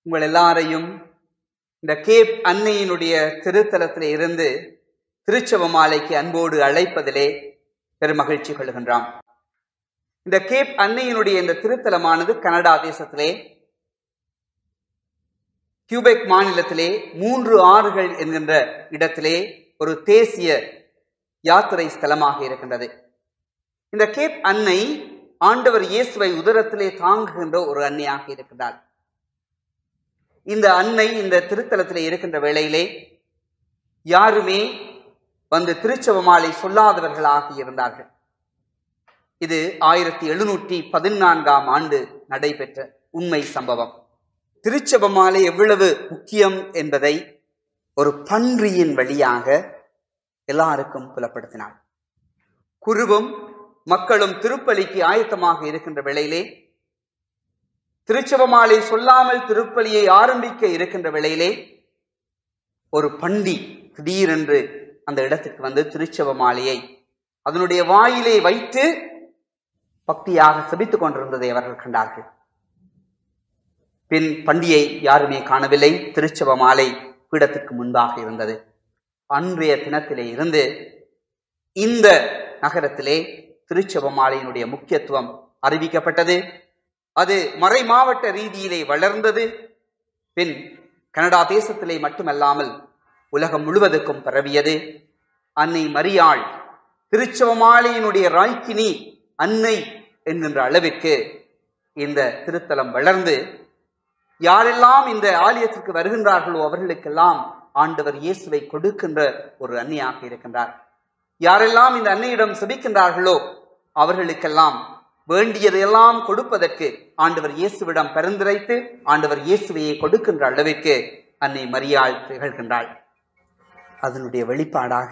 உங்கள் எல்லாரையும் இந்த கேப் அன்னையினுடைய திருத்தலத்திலே இருந்து திருச்செவமாலைக்கு அன்போடு அழைப்பதிலே பெருமகிழ்ச்சி கொள்கின்றான் இந்த கேப் அன்னையினுடைய இந்த திருத்தலமானது கனடா தேசத்திலே கியூபெக் மாநிலத்திலே மூன்று ஆறுகள் என்கின்ற இடத்திலே ஒரு தேசிய யாத்திரை ஸ்தலமாக இருக்கின்றது இந்த கேப் அன்னை ஆண்டவர் இயேசுவை உதரத்திலே தாங்குகின்ற ஒரு அன்னையாக இருக்கின்றார் இந்த அன்னை இந்த திருத்தலத்திலே இருக்கின்ற வேளையிலே யாருமே வந்து திருச்செவமாலை சொல்லாதவர்களாக இருந்தார்கள் இது ஆயிரத்தி எழுநூற்றி பதினான்காம் ஆண்டு நடைபெற்ற உண்மை சம்பவம் திருச்செபமாலை எவ்வளவு முக்கியம் என்பதை ஒரு பன்றியின் வழியாக எல்லாருக்கும் புலப்படுத்தினார் குருவும் மக்களும் திருப்பலிக்கு ஆயத்தமாக இருக்கின்ற வேளையிலே திருச்செபமாலை சொல்லாமல் திருப்பலியை ஆரம்பிக்க இருக்கின்ற வேளையிலே ஒரு பண்டி திடீரென்று அந்த இடத்துக்கு வந்து திருச்செபமாலையை அதனுடைய வாயிலே வைத்து பக்தியாக செபித்துக் கொண்டிருந்ததை அவர்கள் கண்டார்கள் பின் பண்டியை யாருமே காணவில்லை திருச்செவ மாலை பீடத்திற்கு முன்பாக இருந்தது அன்றைய தினத்திலே இருந்து இந்த நகரத்திலே திருச்செவ மாலையினுடைய முக்கியத்துவம் அறிவிக்கப்பட்டது அது மறை மாவட்ட ரீதியிலே வளர்ந்தது பின் கனடா தேசத்திலே மட்டுமல்லாமல் உலகம் முழுவதுக்கும் பரவியது அன்னை மரியாள் திருச்செவமாலையினுடைய ராய்க்கினி அன்னை என்கின்ற அளவிற்கு இந்த திருத்தலம் வளர்ந்து யாரெல்லாம் இந்த ஆலயத்திற்கு வருகின்றார்களோ அவர்களுக்கெல்லாம் ஆண்டவர் இயேசுவை கொடுக்கின்ற ஒரு அன்னையாக இருக்கின்றார் யாரெல்லாம் இந்த அன்னையிடம் செபிக்கின்றார்களோ அவர்களுக்கெல்லாம் வேண்டியதையெல்லாம் கொடுப்பதற்கு ஆண்டவர் இயேசுவிடம் பரிந்துரைத்து ஆண்டவர் இயேசுவையை கொடுக்கின்ற அளவிற்கு அன்னை மரியாள் திகழ்கின்றாள் அதனுடைய வெளிப்பாடாக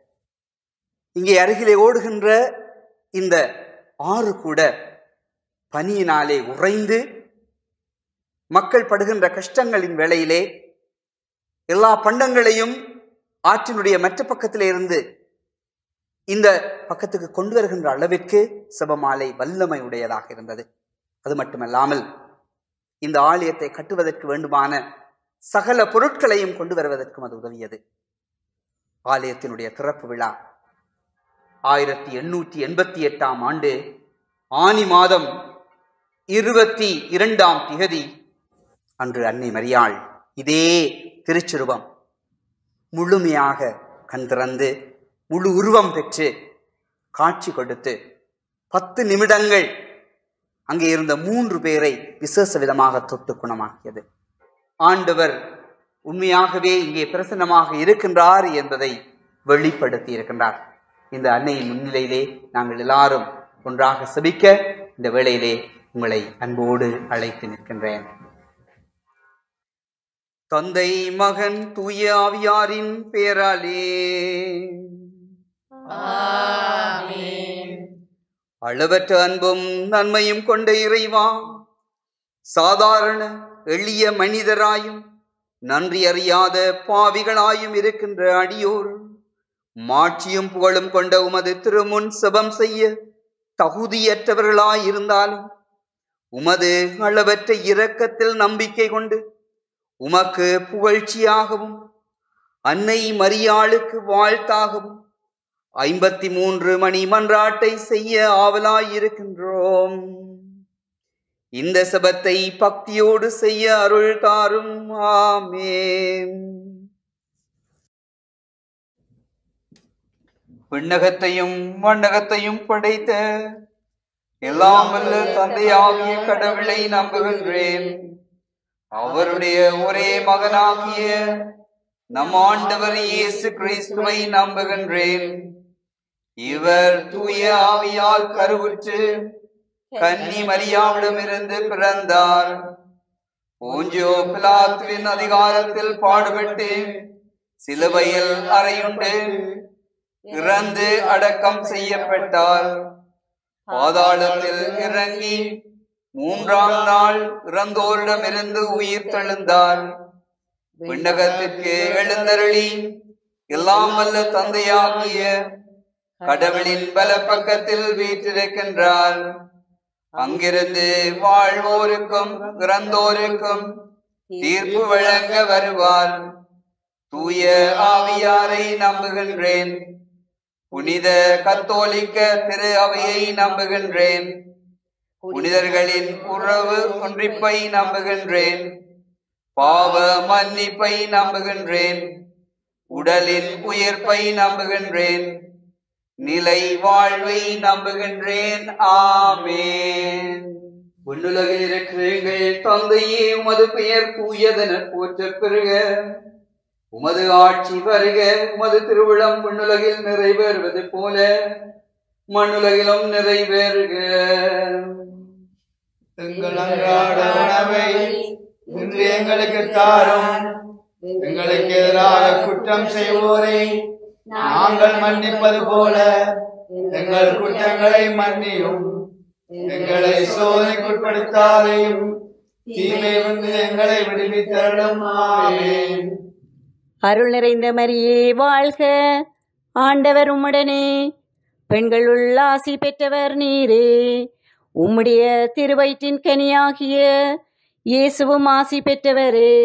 இங்கே அருகிலே ஓடுகின்ற இந்த ஆறு கூட பனியினாலே உறைந்து மக்கள் படுகின்ற கஷ்டங்களின் வேளையிலே எல்லா பண்டங்களையும் ஆற்றினுடைய மற்ற பக்கத்திலே இருந்து இந்த பக்கத்துக்கு கொண்டு வருகின்ற அளவிற்கு சிவமாலை வல்லமை உடையதாக இருந்தது அது மட்டுமல்லாமல் இந்த ஆலயத்தை கட்டுவதற்கு வேண்டுமான சகல பொருட்களையும் கொண்டு வருவதற்கும் அது உதவியது ஆலயத்தினுடைய திறப்பு விழா ஆயிரத்தி எண்ணூற்றி எண்பத்தி எட்டாம் ஆண்டு ஆனி மாதம் இருபத்தி இரண்டாம் திகதி அன்று அன்னை மரியாள் இதே திருச்சிருவம் முழுமையாக கண் திறந்து முழு உருவம் பெற்று காட்சி கொடுத்து பத்து நிமிடங்கள் அங்கே இருந்த மூன்று பேரை விசேஷ விதமாக தொட்டு குணமாக்கியது ஆண்டவர் உண்மையாகவே இங்கே பிரசன்னமாக இருக்கின்றார் என்பதை வெளிப்படுத்தி இருக்கின்றார் இந்த அன்னையின் முன்னிலையிலே நாங்கள் எல்லாரும் ஒன்றாக செபிக்க இந்த வேளையிலே உங்களை அன்போடு அழைத்து நிற்கின்றேன் தந்தை மகன் தூய ஆவியாரின் பேராலே அளவற்ற அன்பும் நன்மையும் கொண்ட இறைவா சாதாரண எளிய மனிதராயும் நன்றி அறியாத பாவிகளாயும் இருக்கின்ற அடியோர் மாட்சியும் புகழும் கொண்ட உமது திருமுன் செபம் செய்ய தகுதியற்றவர்களாயிருந்தாலும் உமது அளவற்ற இரக்கத்தில் நம்பிக்கை கொண்டு உமக்கு புகழ்ச்சியாகவும் அன்னை மரியாளுக்கு வாழ்த்தாகவும் ஐம்பத்தி மூன்று மணி மன்றாட்டை செய்ய ஆவலாயிருக்கின்றோம் இந்த சபத்தை பக்தியோடு செய்ய அருள் தாரும் ஆமேன் விண்ணகத்தையும் மண்ணகத்தையும் படைத்த எல்லாம் வல்ல தந்தையாகிய கடவுளை நம்புகின்றேன் அவருடைய ஒரே மகனாகிய நம் ஆண்டவர் இயேசு கிறிஸ்துவை நம்புகின்றேன் இவர் தூய ஆவியால் கருவுற்று கன்னி மரியாவிடமிருந்து பிறந்தார் பூஞ்சோ பிலாத்துவின் அதிகாரத்தில் பாடுபட்டு சிலுவையில் அறையுண்டு இறந்து அடக்கம் செய்யப்பட்டார் பாதாளத்தில் இறங்கி மூன்றாம் நாள் இறந்தோரிடமிருந்து உயிர் தெழுந்தார் விண்ணகத்திற்கு எழுந்தருளி எல்லாம் வல்ல தந்தையாகிய கடவுளின் பல பக்கத்தில் வீற்றிருக்கின்றார் அங்கிருந்து வாழ்வோருக்கும் இறந்தோருக்கும் தீர்ப்பு வழங்க வருவார் தூய ஆவியாரை நம்புகின்றேன் புனித கத்தோலிக்க திரு அவையை நம்புகின்றேன் புனிதர்களின் உறவு ஒன்றிப்பை நம்புகின்றேன் பாவ மன்னிப்பை நம்புகின்றேன் உடலின் உயிர்ப்பை நம்புகின்றேன் நிலை வாழ்வை நம்புகின்றேன் ஆமேன் விண்ணுலகில் இருக்கிற எங்கள் தந்தையே உமது பெயர் தூயதென போற்றப் பெறுக உமது ஆட்சி வருக உமது திருவிழம் விண்ணுலகில் நிறைவேறுவது போல மண்ணுலகிலும் நிறைவேறுக எங்கள் அன்றாட உணவை இன்று எங்களுக்கு தாரும் எங்களுக்கு எதிராக குற்றம் செய்வோரை நாங்கள் மன்னிப்பது போல எங்கள் குற்றங்களை மன்னியும் எங்களை சோதனைக்குட்படுத்தாதையும் தீமை வந்து எங்களை விடுவித்தருளும் ஆமென் அருள் நிறைந்த மரியே வாழ்க ஆண்டவர் உம்முடனே பெண்களுள் ஆசி பெற்றவர் நீரே உம்முடைய திருவயிற்றின் கனியாகிய இயேசுவும் ஆசி பெற்றவரே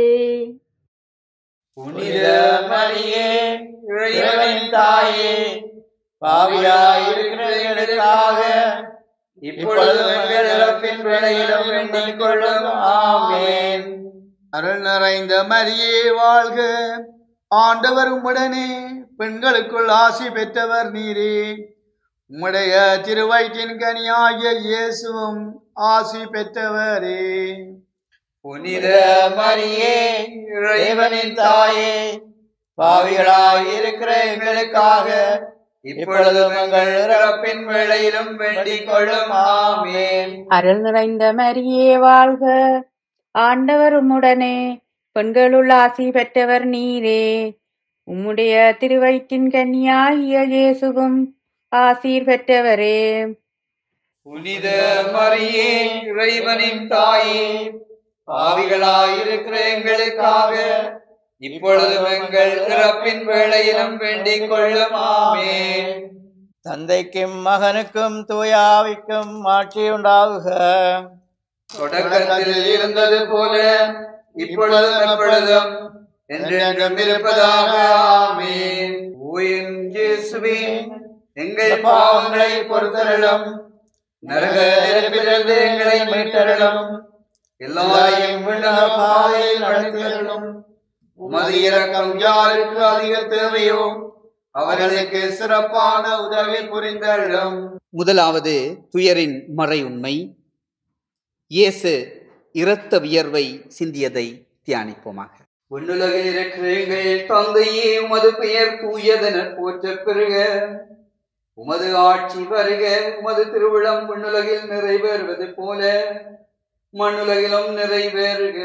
புனித மரியே இறைவனின் தாயே பாவியாயிருக்கிற எங்களுக்காக இப்பொழுது எங்கள் இறப்பின் வேளையிலும் வேண்டிக் கொள்ளும் ஆமென் அருள் நிறைந்த மரியே வாழ்க ஆண்டவர் உம்முடனே பெண்களுக்குள் ஆசி பெற்றவர் நீரே உம்முடைய திருவயிற்றின் கனியாகிய இயேசுவும் ஆசி பெற்றவரே புனித மரியே இறைவனின் தாயே பாவிகளாய் இருக்கிற எங்களுக்காக இப்பொழுதும் எங்கள் இறப்பின் வேளையிலும் வேண்டிக் கொள்ளும் ஆமேன் அருள் நிறைந்த மரியே வாழ்க ஆண்டவர் உம்முடனே பெண்களுள் ஆசி பெற்றவர் நீரே உம்முடைய திருவயிற்றின் கன்னியாகிய இயேசுவும் ஆசீர் பெற்றவரே புனித மரியே இறைவனின் தாயே பாவிகளாய் இருக்கிற எங்களுக்காக இப்பொழுதும் எங்கள் இறப்பின் வேளையிலும் வேண்டிக் கொள்ளும் ஆமேன் தந்தைக்கும் மகனுக்கும் தூயாவிக்கும் ஆட்சி உண்டாகுக தொடக்கத்தில் இருந்தது போல இப்பொழுதும் எப்பொழுதும் என்றென்றும் இருப்பதாக ஆமேன் ஓயின் இயேசுவே எங்கள் பாவங்களை பொறுத்தருளும் நரக நெருப்பிலிருந்து எங்களை மீட்டருளும் எல்லாரையும் விண்ணக பாதையில் நடத்தியருளும் உமது இரக்கம் யாருக்கு அதிக தேவையோ அவர்களுக்கு சிறப்பான உதவி புரிந்தருளும் முதலாவது துயரின் மறை உண்மை இயேசு இரத்த வியர்வை சிந்தியதை தியானிப்போமாக விண்ணுலகில் இருக்கிற எங்கள் தந்தையே உமது பெயர் தூயதென போற்றப் பெறுக உமது ஆட்சி வருக உமது திருவிழம் விண்ணுலகில் நிறைவேறுவது போல மண்ணுலகிலும் நிறைவேறுக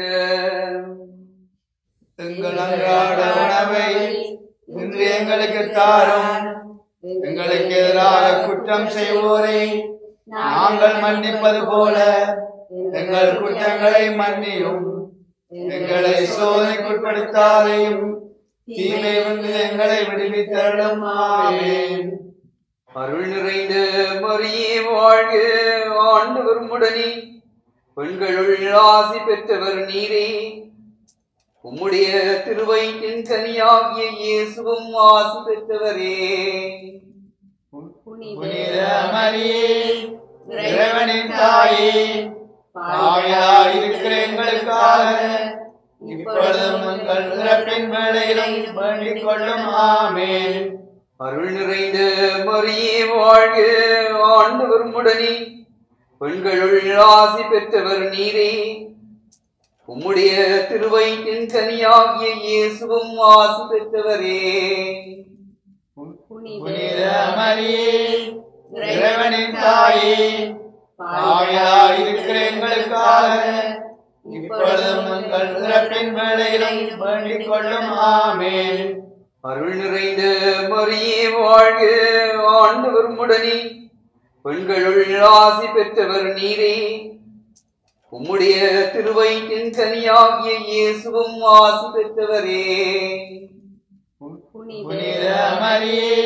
எங்கள் அன்றாட உணவை இன்று எங்களுக்கு தாரும் எங்களுக்கு எதிராக குற்றம் செய்வோரை நாங்கள் மன்னிப்பது போல எங்கள் குற்றங்களை மன்னியும் எங்களை சோதனைக்குட்படுத்தாதையும் தீமை வந்து எங்களை விடுவித்தருளும் ஆமென் அருள் நிறைந்த மரியே வாழ்க ஆண்டவர் உடனே பெண்களுள் ஆசி பெற்றவர் நீரே உம்முடைய திருவயிற்றின் கனியாகிய இயேசுவும் ஆசி பெற்றவரே புனித மரியே இறைவனின் தாயே பாவியாய் இருக்கிற எங்களுக்காக இப்பொழுதும் எங்கள் இறப்பின் வேளையிலும் வேண்டிக் கொள்ளும் ஆமென் அருள் நிறைந்த மரியே வாழ்க ஆண்டவர் உடனே பெண்களுள் ஆசி பெற்றவர் நீரே உம்முடைய திருவயிற்றின் கனியாகிய இயேசுவும் ஆசி பெற்றவரே புனித மரியே இறைவனின் தாயே பாவியாய் இருக்கிற எங்களுக்காக இப்பொழுதும் எங்கள் இறப்பின் வேளையிலும் வேண்டிக் கொள்ளும் ஆமென் அருள் நிறைந்த மரியே வாழ்க ஆண்டவர் உடனே பெண்களுள் ஆசி பெற்றவர் நீரே உம்முடைய திருவயிற்றின் கனியாகிய இயேசுவும் ஆசி பெற்றவரே புனித மரியே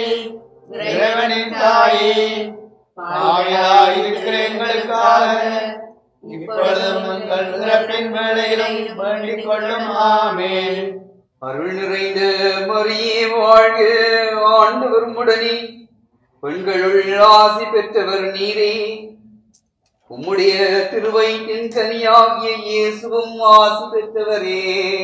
இறைவனின் தாயே பாவியாய் இருக்கிற எங்களுக்காக இப்பொழுதும் உங்கள் இறப்பின் வேளையிலும் வேண்டிக் கொள்ளும் ஆமென் அருள் நிறைந்த மரியே வாழ்க ஆண்டவர் உடனே பெண்களுள் ஆசி பெற்றவர் நீரே உம்முடைய திருவயிற்றின் கனியாகிய இயேசுவும் ஆசி பெற்றவரே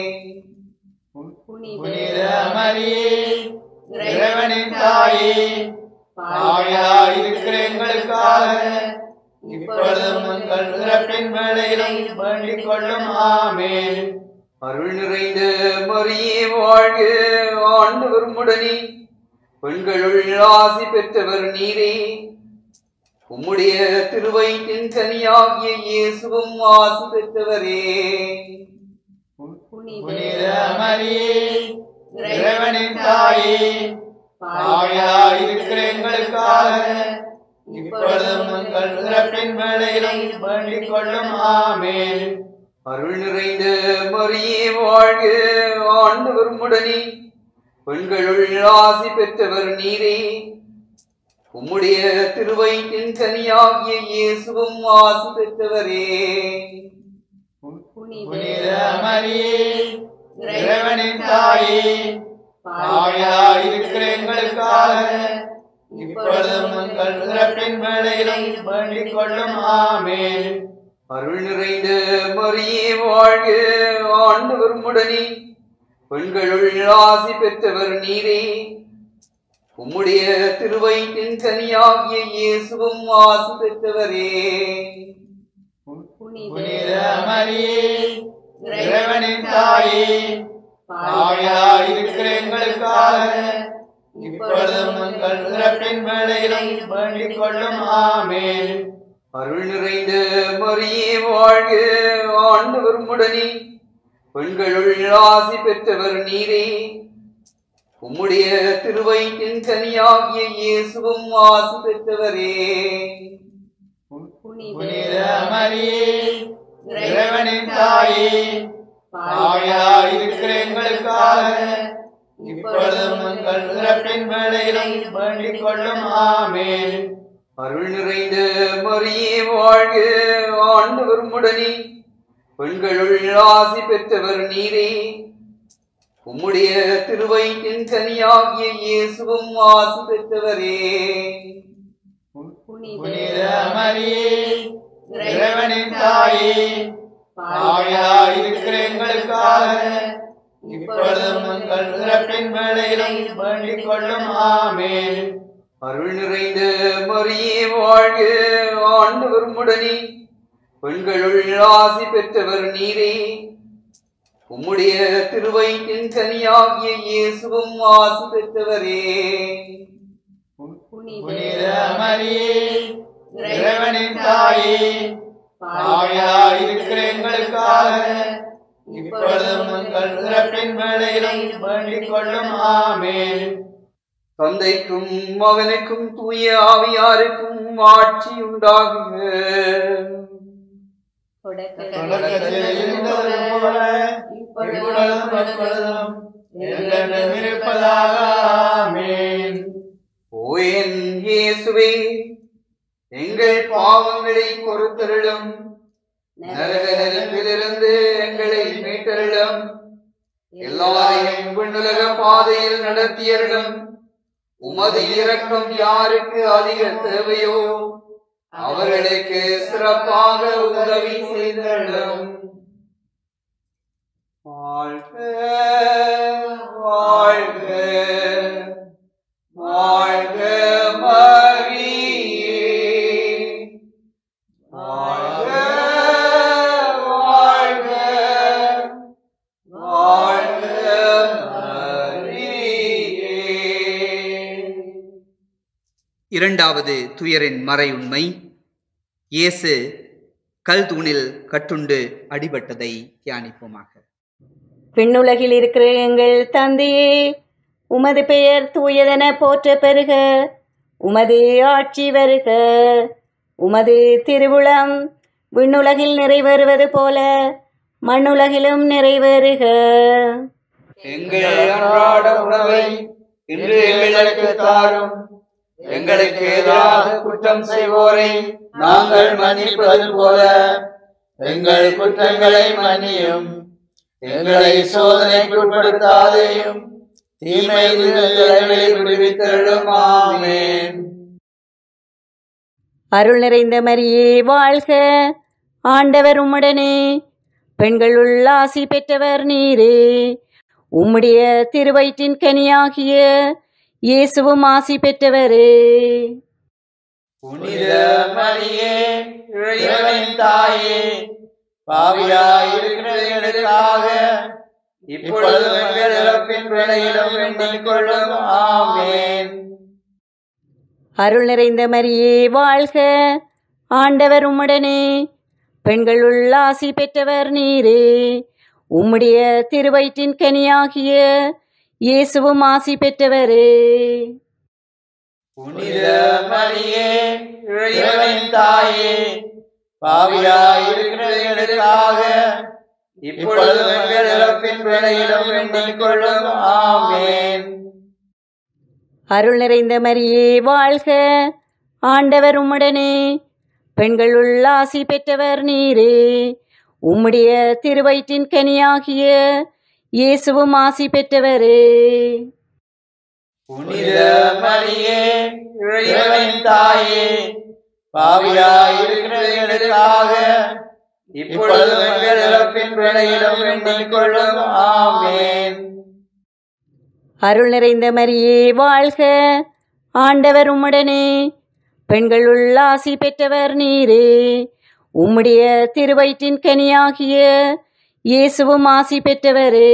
புனித மரியே இறைவனின் தாயே பாவியாய் இருக்கிற எங்களுக்காக இப்பொழுதும் உங்கள் இறப்பின் வேளையிலும் வேண்டிக் கொள்ளும் ஆமென் அருள் நிறைந்த மரியே வாழ்க ஆண்டவர் உடனே பெண்களுள் ஆசி பெற்றவர் நீரே உம்முடைய திருவயிற்றின் கனியாகிய இயேசுவும் ஆசி பெற்றவரே புனித மரியே இறைவனின் தாயே பாவியாய் இருக்கிற எங்களுக்காக இப்பொழுதும் உங்கள் இறப்பின் வேளையிலும் வேண்டிக் கொள்ளும் ஆமென் அருள் நிறைந்த மரியே வாழ்க ஆண்டவர் உடனே பெண்களுள் ஆசி பெற்றவர் நீரே உம்முடைய திருவயிற்றின் கனியாகிய இயேசுவும் ஆசி பெற்றவரே புனித மரியே இறைவனின் தாயே பாவியாய் இருக்கிற எங்களுக்காக இப்பொழுதும் உங்கள் இறப்பின் வேளையிலும் வேண்டிக் கொள்ளும் ஆமென் அருள் நிறைந்த மரியே வாழ்க ஆண்டவர் உடனே பெண்களுள் ஆசி பெற்றவர் நீரே உம்முடைய திருவயிற்றின் கனியாகிய இயேசுவும் ஆசி பெற்றவரே புனித மரியே இறைவனின் தாயே பாவியாய் இருக்கிற எங்களுக்காக இப்பொழுதும் உங்கள் இறப்பின் வேளையிலும் வேண்டிக் கொள்ளும் ஆமென் அருள் நிறைந்த மரியே வாழ்க ஆண்டவர் உடனே பெண்களுள் ஆசி பெற்றவர் நீரே உம்முடைய திருவயிற்றின் கனியாகிய இயேசுவும் ஆசி பெற்றவரே புனித மரியே இறைவனின் தாயே பாவியாய் இருக்கிற எங்களுக்காக இப்பொழுதும் உங்கள் இறப்பின் வேளையிலும் வேண்டிக் கொள்ளும் ஆமென் அருள் நிறைந்த மரியே வாழ்க ஆண்டவர் உடனே பெண்களுள் ஆசி பெற்றவர் நீரே உம்முடைய திருவயிற்றின் கனியாகிய இயேசுவும் ஆசி பெற்றவரே புனித மரியே இறைவனின் தாயே பாவியாய் இருக்கிற எங்களுக்காக இப்பொழுதும் உங்கள் இறப்பின் வேளையிலும் வேண்டிக் கொள்ளும் ஆமென் அருள் நிறைந்த மரியே வாழ்க ஆண்டவர் உடனே பெண்களுள் ஆசி பெற்றவர் நீரே உம்முடைய திருவயிற்றின் கனியாகிய இயேசுவும் ஆசி பெற்றவரே புனித மரியே இறைவனின் தாயே பாவியாய் இருக்கிற எங்களுக்காக இப்பொழுதும் உங்கள் இறப்பின் வேளையிலும் வேண்டிக் கொள்ளும் ஆமென் தந்தைக்கும் மகனுக்கும் தூய ஆவியாருக்கும் ஆட்சி உண்டாகுக தொடக்கத்தில் இருந்தது போல இப்பொழுதும் எப்பொழுதும் என்றென்றும் இருப்பதாக ஆமென் ஓ என் இயேசுவே எங்கள் பாவங்களை பொறுத்தருளும் நரக நெருப்பிலிருந்து எங்களை மீட்டருளும் எல்லாரையும் விண்ணுலக பாதையில் நடத்தியருளும் உமது இரக்கம் யாருக்கு அதிக தேவையோ அவர்களுக்கு சிறப்பாக உதவி செய்தருளும் வாழ்க வாழ்க வாழ்க மரியே வாழ்க வாழ்க வாழ்க மரியே இரண்டாவது துயரின் மறையுண்மை இயேசு கல் தூணில் கட்டுண்டு அடிபட்டதை தியானிப்போமாக விண்ணுலகில் இருக்கிற எங்கள் தந்தையே உமது பெயர் தூயதென போற்ற பெறுக உமது ஆட்சி வருக உமது திருவுளம் விண்ணுலகில் நிறைவேறுவது போல மண்ணுலகிலும் நிறைவேறுக எங்கள் அன்றாட உணவை இன்று எங்களுக்கு தாரும் எங்களுக்கு எதிராக குற்றம் செய்வோரை நாங்கள் மன்னிப்பது போல எங்கள் குற்றங்களை மன்னியும் எங்களை சோதனைக்குட்படுத்தாதேயும் தீமை எங்களை விடுவித்தருளும் ஆமென் அருள் நிறைந்த மரியே வாழ்க ஆண்டவர் உம்முடனே பெண்களுள் ஆசி பெற்றவர் நீரே உம்முடைய திருவயிற்றின் கனியாகிய இயேசுவும் ஆசி பெற்றவரே புனித மரியே இறைவனின் தாயே பாவியாயிருக்கிற எங்களுக்காக இப்பொழுது எங்கள் இறப்பின் வேளையிலும் வேண்டிக் கொள்ளும் ஆமென் அருள் நிறைந்த மரியே வாழ்க ஆண்டவர் உம்முடனே பெண்களுள் ஆசி பெற்றவர் நீரே உம்முடைய திருவயிற்றின் கனியாகிய இயேசுவும் ஆசி பெற்றவரே புனித மரியே இறைவனின் தாயே பாவியாயிருக்கிற எங்களுக்காக இப்பொழுது எங்கள் இறப்பின் வேளையிலும் வேண்டிக் கொள்ளும் ஆமென் அருள் நிறைந்த மரியே வாழ்க ஆண்டவர் உம்முடனே பெண்களுள் ஆசி பெற்றவர் நீரே உம்முடைய திருவயிற்றின் கனியாகிய இயேசுவும் ஆசி பெற்றவரே புனித மரியே இறைவனின் தாயே பாவியாயிருக்கிற எங்களுக்காக இப்பொழுது எங்கள் இறப்பின் வேளையிலும் வேண்டிக் கொள்ளும் ஆமென் அருள் நிறைந்த மரியே வாழ்க ஆண்டவர் உம்முடனே பெண்களுள் ஆசி பெற்றவர் நீரே உம்முடைய திருவயிற்றின் கனியாகிய இயேசுவும் ஆசி பெற்றவரே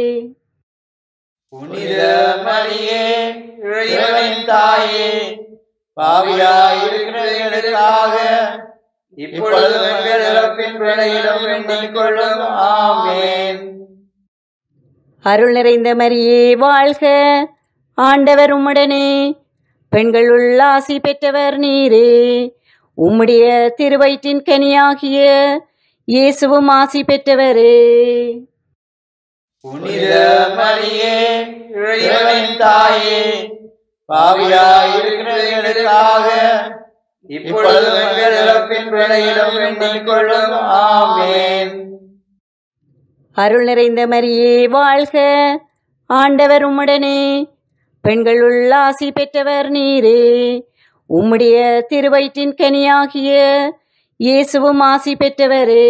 புனித மரியே இறைவனின் தாயே பாவியாயிருக்கிற எங்களுக்காக இப்பொழுது எங்கள் இறப்பின் வேளையிலும் வேண்டிக் கொள்ளும் ஆமென் அருள் நிறைந்த மரியே வாழ்க ஆண்டவர் உம்முடனே பெண்களுள் ஆசி பெற்றவர் நீரே உம்முடைய திருவயிற்றின் கனியாகிய இயேசுவும் ஆசி பெற்றவரே புனித மரியே இறைவனின் தாயே பாவியாயிருக்கிற எங்களுக்காக இப்பொழுது எங்கள் இறப்பின் வேளையிலும் வேண்டிக் கொள்ளும் ஆமென் அருள் நிறைந்த மரியே வாழ்க ஆண்டவர் உம்முடனே பெண்களுள் ஆசி பெற்றவர் நீரே உம்முடைய திருவயிற்றின் கனியாகிய இயேசுவும் ஆசி பெற்றவரே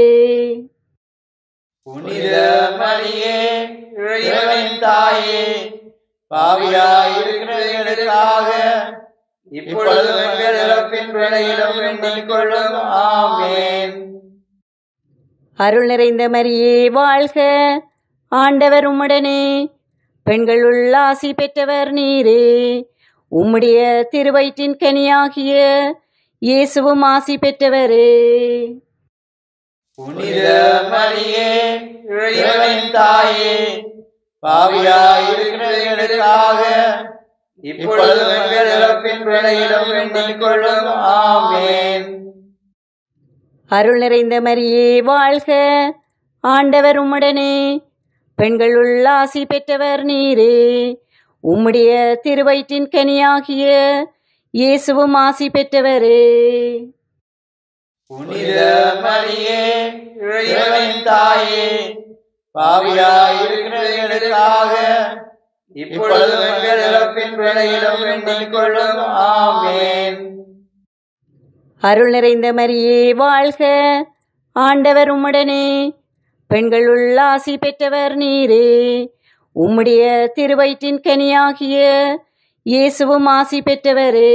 புனித மரியே இறைவனின் தாயே பாவியாயிருக்கிற எங்களுக்காக இப்பொழுது எங்கள் இறப்பின் வேளையிலும் வேண்டிக் கொள்ளும் ஆமென் அருள் நிறைந்த மரியே வாழ்க ஆண்டவர் உம்முடனே பெண்களுள் ஆசி பெற்றவர் நீரே உம்முடைய திருவயிற்றின் கனியாகிய இயேசுவும் ஆசி பெற்றவரே புனித மரியே இறைவனின் தாயே பாவியாயிருக்கிற எங்களுக்காக இப்பொழுது எங்கள் இறப்பின் வேளையிலும் வேண்டிக் கொள்ளும் ஆமென் அருள் நிறைந்த மரியே வாழ்க ஆண்டவர் உம்முடனே பெண்களுள் ஆசி பெற்றவர் நீரே உம்முடைய திருவயிற்றின் கனியாகிய இயேசுவும் ஆசி பெற்றவரே புனித மரியே இறைவனின் தாயே பாவியாயிருக்கிற எங்களுக்காக இப்பொழுது எங்கள் இறப்பின் வேளையிலும் வேண்டிக் கொள்ளும் ஆமென் அருள் நிறைந்த மரியே வாழ்க ஆண்டவர் உம்முடனே பெண்களுள் ஆசி பெற்றவர் நீரே உம்முடைய திருவயிற்றின் கனியாகிய இயேசுவும் ஆசி பெற்றவரே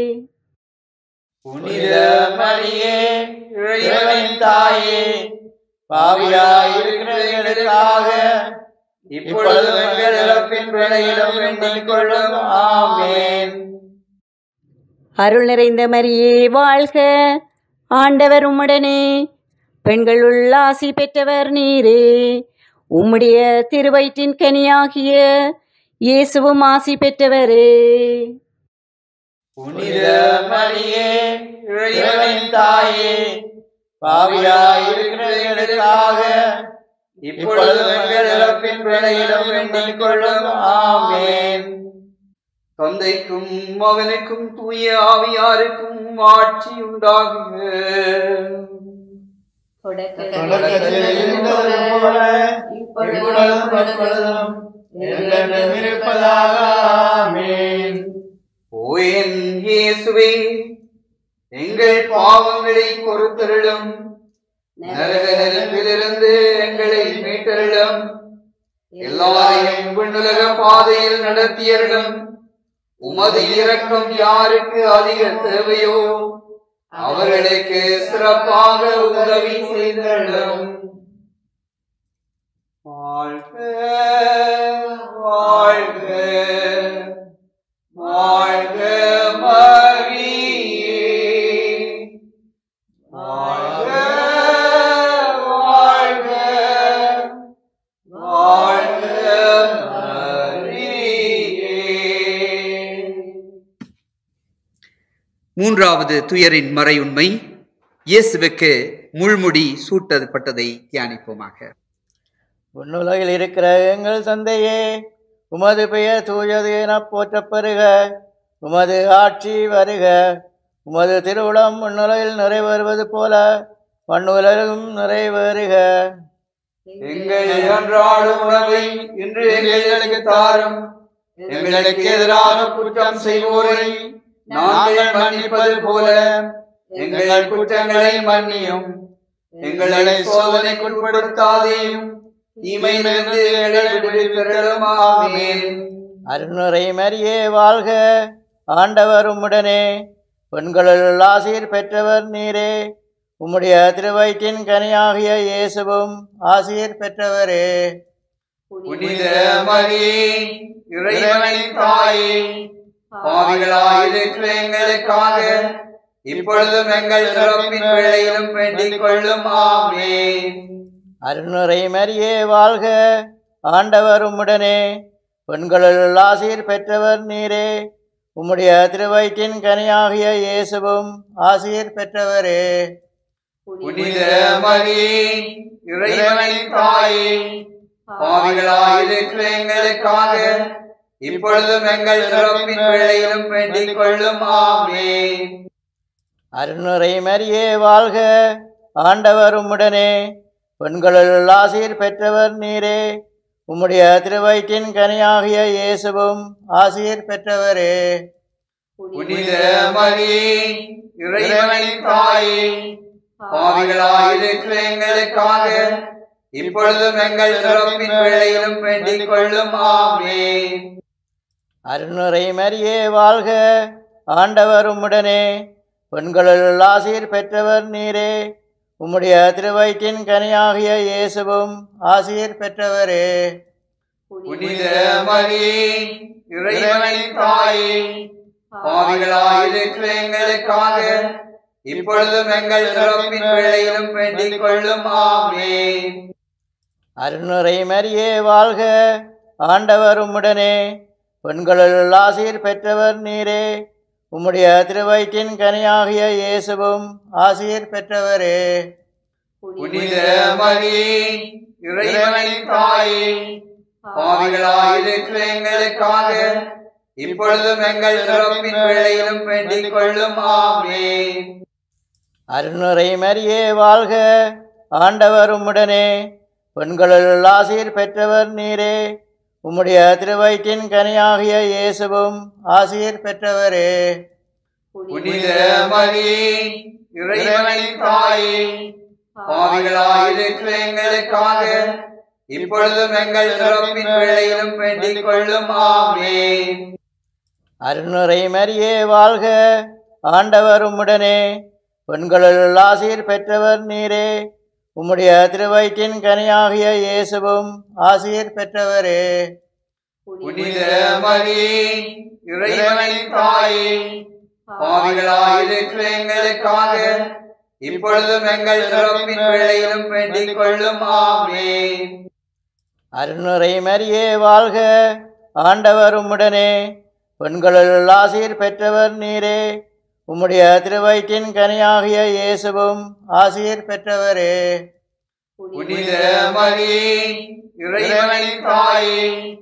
புனித மரியே இறைவனின் தாயே பாவியாயிருக்கிற எங்களுக்காக இப்பொழுது எங்கள் இறப்பின் வேளையிலும் வேண்டிக் கொள்ளும் ஆமென் அருள் நிறைந்த மரியே வாழ்க ஆண்டவர் உம்முடனே பெண்களுள் ஆசி பெற்றவர் நீரே உம்முடைய திருவயிற்றின் கனியாகிய இயேசுவும் ஆசி பெற்றவரே புனித மரியே இறைவனின் தாயே பாவியாயிருக்கிற எங்களுக்காக இப்பொழுது எங்கள் இறப்பின் வேளையிலும் வேண்டிக் கொள்ளும் ஆமென் தந்தைக்கும் மகனுக்கும் தூய ஆவியாருக்கும் ஆட்சி உண்டாகுக தொடக்கத்தில் இருந்தது போல இப்பொழுதும் எப்பொழுதும் என்றென்றும் இருப்பதாக ஆமென். ஓ என் இயேசுவே எங்கள் பாவங்களை பொறுத்தருளும் நரக நெருப்பிலிருந்து எங்களை மீட்டருளும் எல்லாரையும் விண்ணுலக பாதையில் நடத்தியருளும் உமது இரக்கம் யாருக்கு அதிக தேவையோ அவர்களுக்கு சிறப்பாக உதவி செய்தருளும் வாழ்க வாழ்க வாழ்க மரியே வாழ்க வாழ்க வாழ்க மரியே மூன்றாவது துயரின் மறையுண்மை இயேசுவுக்கு முள்முடி சூட்டப்பட்டதை தியானிப்போமாக உன்னுலகில் இருக்கிற எங்கள் தந்தையே உமது பெயர் தூயது எனப் போற்றப் பெறுக உமது ஆட்சி வருக உமது திருவுளம் உன்னுலகில் நிறைவேறுவது போல மண்ணுலகும் நிறைவேறுக எங்கள் அன்றாட உணவை இன்று எங்களுக்கு தாரும் எங்களுக்கு எதிராக குற்றம் செய்வோரை நாங்கள் மன்னிப்பது போல எங்கள் குற்றங்களை மன்னியும் எங்களை சோதனைக்குட்படுத்தாதேயும் தீமையிலிருந்து எங்களை விடுவித்தருளும் ஆமென் அருணுரை மரியே வாழ்க ஆண்டவர் உம்முடனே பெண்களுள் ஆசீர் பெற்றவர் நீரே உம்முடைய திருவயிற்றின் கனியாகிய இயேசுவும் ஆசீர் பெற்றவரே புனித மரியே இறைவனின் தாயே பாவிகளாயிருக்கிற எங்களுக்காக இப்பொழுதும் எங்கள் இறப்பின் வேளையிலும் வேண்டிக் கொள்ளும் ஆமென் அருணுரை மரியே வாழ்க ஆண்டவர் உம்முடனே பெண்களுள் ஆசீர் பெற்றவர் நீரே உம்முடைய திருவயிற்றின் கனியாகிய இயேசுவும் ஆசீர் பெற்றவரே புனித மரியே இறைவனின் தாயே பாவிகளாயிருக்கிற எங்களுக்காக இப்பொழுதும் எங்கள் இறப்பின் வேளையிலும் வேண்டிக் கொள்ளும் ஆமென் அருணுரை மரியே வாழ்க ஆண்டவர் உம்முடனே பெண்களுள் ஆசீர் பெற்றவர் நீரே உம்முடைய திருவயிற்றின் கனியாகிய இயேசுவும் ஆசீர் பெற்றவரே புனித மரியே இறைவனின் தாயே பாவிகளாயிருக்கிற எங்களுக்காக இப்பொழுதும் எங்கள் இறப்பின் வேளையிலும் வேண்டிக் கொள்ளும் ஆமென் அருணுரை மரியே வாழ்க ஆண்டவர் உம்முடனே பெண்களுள் ஆசீர் பெற்றவர் நீரே உம்முடைய திருவயிற்றின் கனியாகிய இயேசுவும் ஆசீர் பெற்றவரே புனித மரியே இறைவனின் தாயே பாவிகளாயிருக்கிற எங்களுக்காக இப்பொழுதும் எங்கள் இறப்பின் வேளையிலும் வேண்டிக் கொள்ளும் ஆமென் அருணுரை மரியே வாழ்க ஆண்டவர் உம்முடனே பெண்களுள் ஆசீர் பெற்றவர் நீரே உம்முடைய திருவயிற்றின் கனியாகிய இயேசுவும் ஆசீர் பெற்றவரே புனித மரியே இறைவனின் தாயே பாவிகளாயிருக்கிற எங்களுக்காக இப்பொழுதும் எங்கள் இறப்பின் வேளையிலும் வேண்டிக் கொள்ளும் ஆமென் அருணுரை மரியே வாழ்க ஆண்டவர் உம்முடனே பெண்களுள் ஆசீர் பெற்றவர் நீரே உம்முடைய திருவயிற்றின் கனியாகிய இயேசுவும் ஆசீர் பெற்றவரே புனித மரியே இறைவனின் தாயே பாவிகளாயிருக்கிற எங்களுக்காக இப்பொழுதும் எங்கள் இறப்பின் வேளையிலும் வேண்டிக் கொள்ளும் ஆமென் அருணுரை மரியே வாழ்க ஆண்டவர் உம்முடனே பெண்களுள் ஆசீர் பெற்றவர் நீரே உம்முடைய திருவயிற்றின் கனியாகிய இயேசுவும் ஆசீர் பெற்றவரே புனித மரியே இறைவனின் தாயே பாவிகளாயிருக்கிற எங்களுக்காக இப்பொழுதும் எங்கள் இறப்பின் வேளையிலும் வேண்டிக் கொள்ளும் ஆமென் அருணுரை மரியே வாழ்க ஆண்டவர் உம்முடனே பெண்களுள் ஆசீர் பெற்றவர் நீரே உம்முடைய திருவயிற்றின் கனியாகிய இயேசுவும் ஆசீர் பெற்றவரே புனித மரியே இறைவனின் தாயே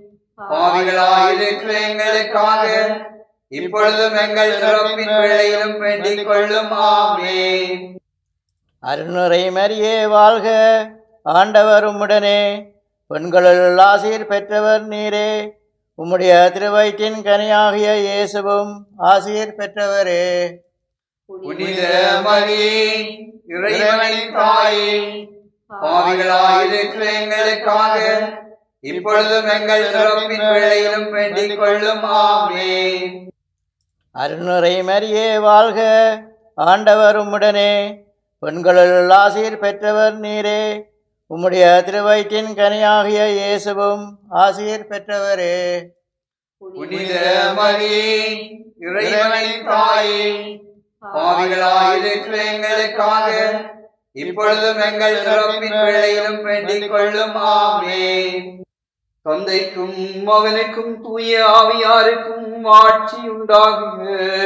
பாவிகளாயிருக்கிற எங்களுக்காக இப்பொழுதும் எங்கள் இறப்பின் வேளையிலும் வேண்டிக் கொள்ளும் ஆமென் அருணுரை மரியே வாழ்க ஆண்டவர் உம்முடனே பெண்களுள் ஆசீர் பெற்றவர் நீரே உம்முடைய திருவயிற்றின் கனியாகிய இயேசுவும் ஆசீர் பெற்றவரே புனித மரியே இறைவனின் தாயே பாவிகளாயிருக்கிற எங்களுக்காக இப்பொழுதும் எங்கள் இறப்பின் வேளையிலும் வேண்டிக் கொள்ளும் ஆமென் அருணுரை மரியே வாழ்க ஆண்டவர் உம்முடனே பெண்களுள் ஆசீர் பெற்றவர் நீரே உம்முடைய திருவயிற்றின் கனியாகிய இயேசுவும் ஆசீர் பெற்றவரே புனித மரியே இறைவனின் தாயே பாவிகளாயிருக்கிற எங்களுக்காக இப்பொழுதும் எங்கள் இறப்பின் வேளையிலும் வேண்டிக் கொள்ளும் ஆமென் தந்தைக்கும் மகனுக்கும் தூய ஆவியாருக்கும் ஆட்சி உண்டாகுக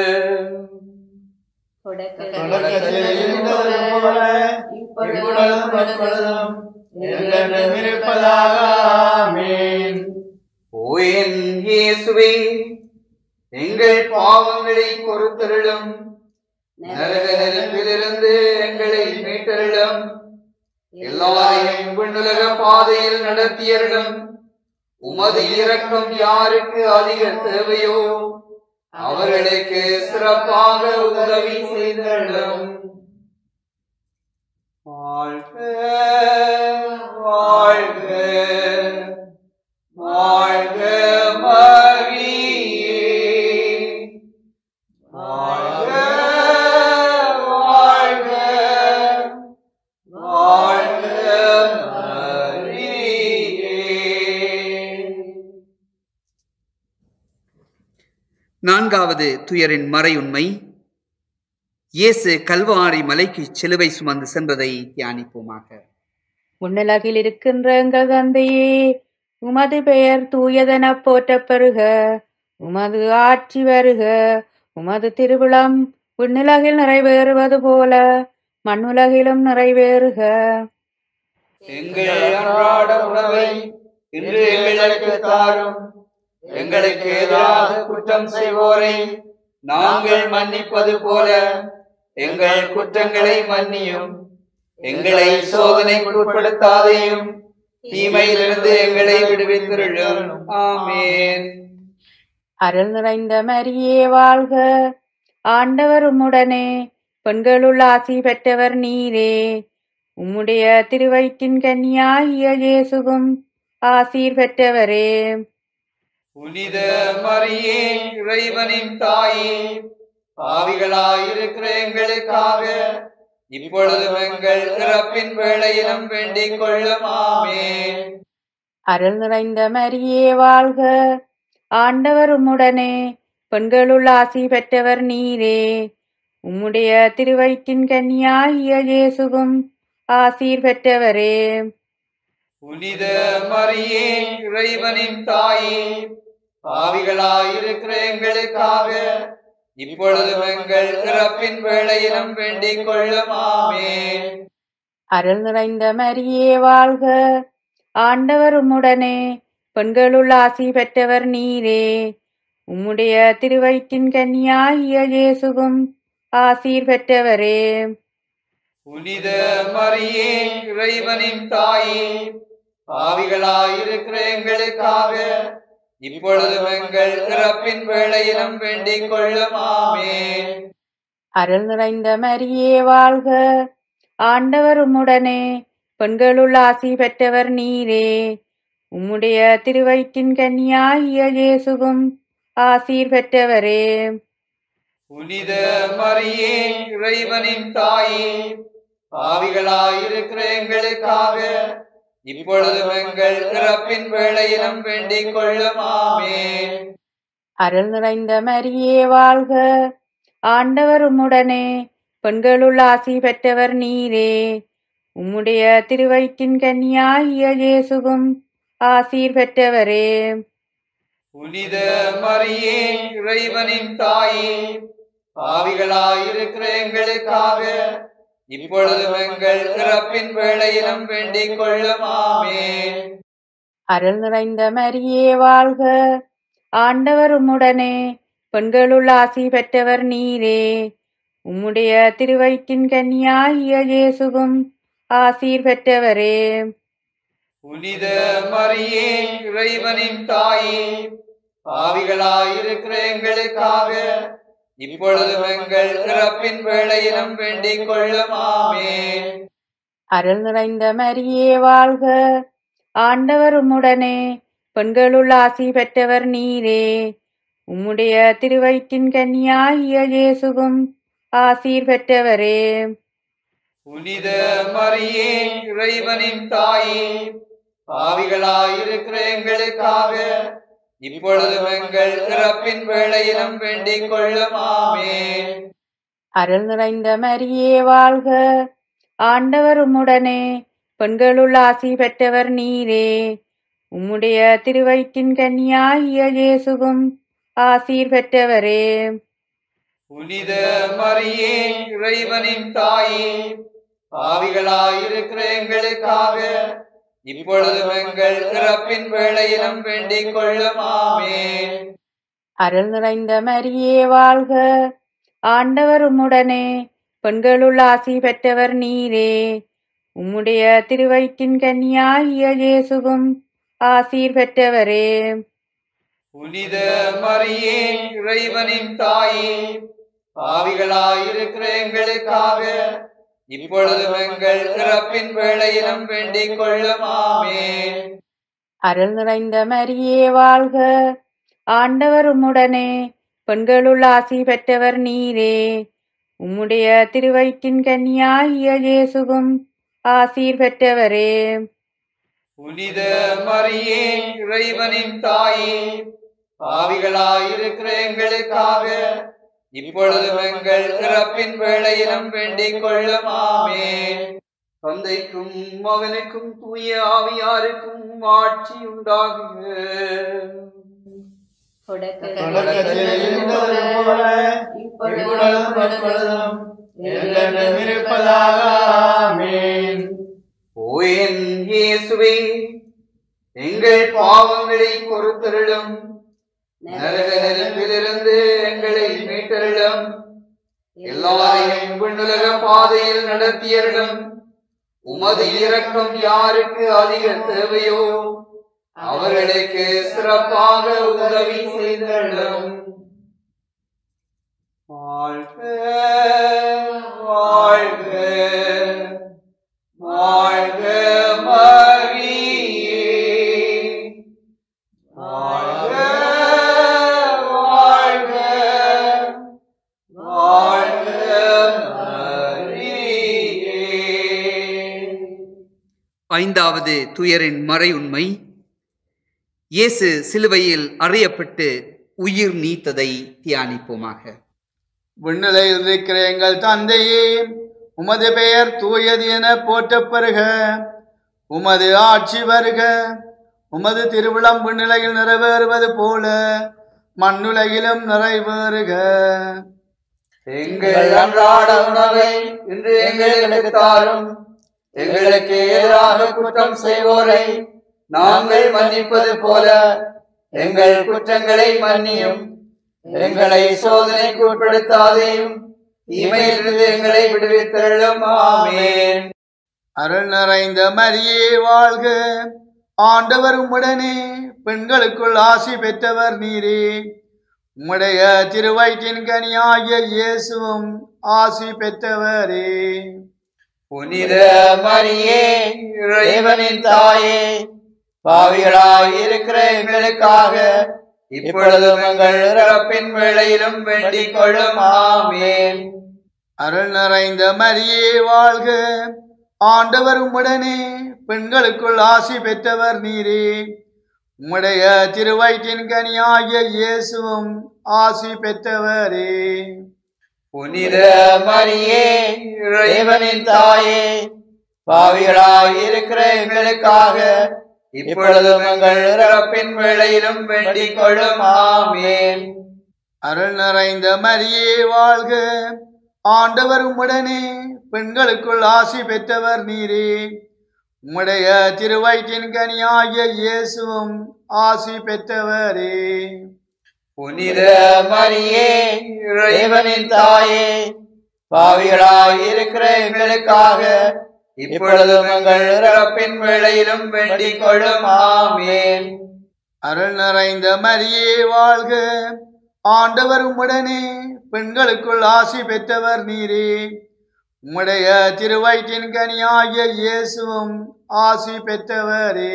தொடக்கத்தில் இருந்தது போல இப்பொழுதும் எப்பொழுதும் என்றென்றும் இருப்பதாக ஆமென். ஓ என் இயேசுவே எங்கள் பாவங்களை பொறுத்தருளும் நரக நெருப்பிலிருந்து எங்களை மீட்டருளும் எல்லாரையும் விண்ணுலக பாதையில் நடத்தியருளும் உமது இரக்கம் யாருக்கு அதிக தேவையோ அவர்களுக்கு சிறப்பாக உதவி செய்தருளும் வாழ்க வாழ்க வாழ்க மரியே வாழ்க வாழ்க வாழ்க மரியே நான்காவது துயரின் மறையுண்மை இயேசு கல்வாரி மலைக்கு சிலுவை சுமந்து சென்றதை தியானிப்போமாக உன்னலகில் இருக்கின்ற எங்கள் தந்தையே உமது பெயர் தூயதெனப் போற்றப் பெறுக உமது ஆட்சி வருக உமது திருவிழம் விண்ணுலகில் நிறைவேறுவது போல மண்ணுலகிலும் நிறைவேறுக எங்கள் அன்றாட உணவை இன்று எங்களுக்கு தாரும் எங்களுக்கு எதிராக குற்றம் செய்வோரை நாங்கள் மன்னிப்பது போல எங்கள் குற்றங்களை மன்னியும் எங்களை சோதனைக்கு உட்படுத்தாதையும் தீமையிலிருந்து எங்களை விடுவித்திருளும் ஆமென் அருள் நிறைந்த மரியே வாழ்க ஆண்டவர் உம்முடனே பெண்களுள் ஆசி பெற்றவர் நீரே உம்முடைய திருவயிற்றின் கன்னியாகிய இயேசுவும் ஆசீர் பெற்றவரே புனித மரியே இறைவனின் தாயே பாவிகளாயிருக்கிற எங்களுக்காக இப்பொழுதும் எங்கள் இறப்பின் வேளையிலும் வேண்டிக் கொள்ளும் ஆமென் அருள் நிறைந்த மரியே வாழ்க ஆண்டவர் உம்முடனே பெண்களுள் ஆசி பெற்றவர் நீரே உம்முடைய திருவயிற்றின் கன்னியாகிய இயேசுவும் ஆசீர் பெற்றவரே புனித மரியே இறைவனின் தாயே பாவிகளாயிருக்கிற எங்களுக்காக இப்பொழுதும் எங்கள் இறப்பின் வேளையிலும் வேண்டிக் கொள்ளும் ஆமென் அருள் நிறைந்த மரியே வாழ்க ஆண்டவர் உம்முடனே பெண்களுள் ஆசி பெற்றவர் நீரே உம்முடைய திருவயிற்றின் கன்னியாகிய இயேசுவும் ஆசீர் பெற்றவரே புனித மரியே இறைவனின் தாயே பாவிகளாயிருக்கிற எங்களுக்காக இப்பொழுதும் எங்கள் இறப்பின் வேளையிலும் வேண்டிக் கொள்ளும் ஆமென் அருள் நிறைந்த மரியே வாழ்க ஆண்டவர் உம்முடனே பெண்களுள் ஆசி பெற்றவர் நீரே உம்முடைய திருவயிற்றின் கன்னியாகிய இயேசுவும் ஆசீர் பெற்றவரே புனித மரியே இறைவனின் தாயே பாவிகளாயிருக்கிற எங்களுக்காக இப்பொழுதும் எங்கள் இறப்பின் வேளையிலும் வேண்டிக் கொள்ளும் ஆமென் அருள் நிறைந்த மரியே வாழ்க ஆண்டவர் உம்முடனே பெண்களுள் ஆசி பெற்றவர் நீரே உம்முடைய திருவயிற்றின் கன்னியாகிய இயேசுவும் ஆசீர் பெற்றவரே புனித மரியே இறைவனின் தாயே பாவிகளாயிருக்கிற எங்களுக்காக இப்பொழுதும் எங்கள் இறப்பின் வேளையிலும் வேண்டிக் கொள்ளும் ஆமென் அருள் நிறைந்த மரியே வாழ்க ஆண்டவர் உம்முடனே பெண்களுள் ஆசி பெற்றவர் நீரே உம்முடைய திருவயிற்றின் கன்னியாகிய இயேசுவும் ஆசீர் பெற்றவரே புனித மரியே இறைவனின் தாயே பாவிகளாயிருக்கிற எங்களுக்காக இப்பொழுதும் எங்கள் இறப்பின் வேளையிலும் வேண்டிக் கொள்ளும் ஆமென் அருள் நிறைந்த மரியே வாழ்க ஆண்டவர் உம்முடனே பெண்களுள் ஆசி பெற்றவர் நீரே உம்முடைய திருவயிற்றின் கன்னியாகிய இயேசுவும் ஆசீர் பெற்றவரே புனித மரியே இறைவனின் தாயே பாவிகளாயிருக்கிற எங்களுக்காக இப்பொழுதும் எங்கள் இறப்பின் வேளையிலும் வேண்டிக் கொள்ளும் ஆமென் அருள் நிறைந்த மரியே வாழ்க ஆண்டவர் உம்முடனே பெண்களுள் ஆசி பெற்றவர் நீரே உம்முடைய திருவயிற்றின் கன்னியாகிய இயேசுவும் ஆசீர் பெற்றவரே புனித மரியே இறைவனின் தாயே பாவிகளாயிருக்கிற எங்களுக்காக இப்பொழுதும் எங்கள் இறப்பின் வேளையிலும் வேண்டிக் கொள்ளும் ஆமென் அருள் நிறைந்த மரியே வாழ்க ஆண்டவர் உம்முடனே பெண்களுள் ஆசி பெற்றவர் நீரே உம்முடைய திருவயிற்றின் கன்னியாகிய இயேசுவும் ஆசீர் பெற்றவரே புனித மரியே இறைவனின் தாயே பாவிகளாயிருக்கிற எங்களுக்காக இப்பொழுதும் எங்கள் இறப்பின் வேளையிலும் வேண்டிக் கொள்ளும் ஆமென் அருள் நிறைந்த மரியே வாழ்க ஆண்டவர் உம்முடனே பெண்களுள் ஆசி பெற்றவர் நீரே உம்முடைய திருவயிற்றின் கன்னியாகிய இயேசுவும் ஆசீர் பெற்றவரே புனித மரியே இறைவனின் தாயே பாவிகளாயிருக்கிற எங்களுக்காக இப்பொழுதும் எங்கள் இறப்பின் வேளையிலும் வேண்டிக் கொள்ளும் ஆமென் தந்தைக்கும் மகனுக்கும் தூய ஆவியாருக்கும் ஆட்சி உண்டாகுக தொடக்கத்தில் இருந்தது போல இப்பொழுதும் எப்பொழுதும் என்றென்றும் இருப்பதாக ஆமென். ஓ என் இயேசுவே எங்கள் பாவங்களை பொறுத்தருளும் நரக நெருப்பிலிருந்து எங்களை மீட்டருளும் எல்லாரையும் விண்ணுலக பாதையில் நடத்தியருளும் உமது இரக்கம் யாருக்கு அதிக தேவையோ அவர்களுக்கு சிறப்பாக உதவி செய்தருளும் வாழ்க வாழ்க வாழ்க மரியே வாழ்க வாழ்க வாழ்க மரியே ஐந்தாவது துயரின் மறையுண்மை இயேசு சிலுவையில் அறையப்பட்டு உயிர் நீத்ததை தியானிப்போமாக விண்ணிலையில் இருக்கிற எங்கள் தந்தையே உமது பெயர் தூயது என போற்றப் பெறுக உமது ஆட்சி வருக உமது திருவிழம் விண்ணிலையில் நிறைவேறுவது போல மண்ணுலகிலும் நிறைவேறுக எங்கள் அன்றாட உணவை இன்று எங்களுக்கு தாரும் எங்களுக்கு எதிராக குற்றம் செய்வோரை நாங்கள் மன்னிப்பது போல எங்கள் குற்றங்களை மன்னியும் எங்களை சோதனைக்கு உட்படுத்தாதையும் தீமையிலிருந்து எங்களை விடுவித்தருளும் ஆமென் அருள் நிறைந்த மரியே வாழ்க ஆண்டவர் உம்முடனே பெண்களுக்குள் ஆசி பெற்றவர் நீரே உம்முடைய திருவயிற்றின் கனியாகிய இயேசுவும் ஆசி பெற்றவரே புனித மரியே இறைவனின் தாயே பாவிகளாய் இருக்கிற எங்களுக்காக இப்பொழுதும் எங்கள் இறப்பின் வேளையிலும் வேண்டிக் கொள்ளும் ஆமென் அருள் நிறைந்த மரியே வாழ்க ஆண்டவர் உம்முடனே பெண்களுக்குள் ஆசி பெற்றவர் நீரே உம்முடைய திருவயிற்றின் கனியாகிய இயேசுவும் ஆசி பெற்றவரே புனித மரியே இறைவனின் தாயே பாவிகளாய் இருக்கிற எங்களுக்காக இப்பொழுதும் எங்கள் இறப்பின் வேளையிலும் வேண்டிக் கொள்ளும் ஆமென் அருள் நிறைந்த மரியே வாழ்க ஆண்டவர் உம்முடனே பெண்களுக்குள் ஆசி பெற்றவர் நீரே உம்முடைய திருவயிற்றின் கனியாகிய இயேசுவும் ஆசி பெற்றவரே புனித மரியே இறைவனின் தாயே பாவிகளாய் இருக்கிற எங்களுக்காக இப்பொழுதும் எங்கள் இறப்பின் வேளையிலும் வேண்டிக் கொள்ளும் ஆமேன் அருள் நிறைந்த மரியே வாழ்க ஆண்டவர் உம்முடனே பெண்களுக்குள் ஆசி பெற்றவர் நீரே உம்முடைய திருவயிற்றின் கனியாகிய இயேசுவும் ஆசி பெற்றவரே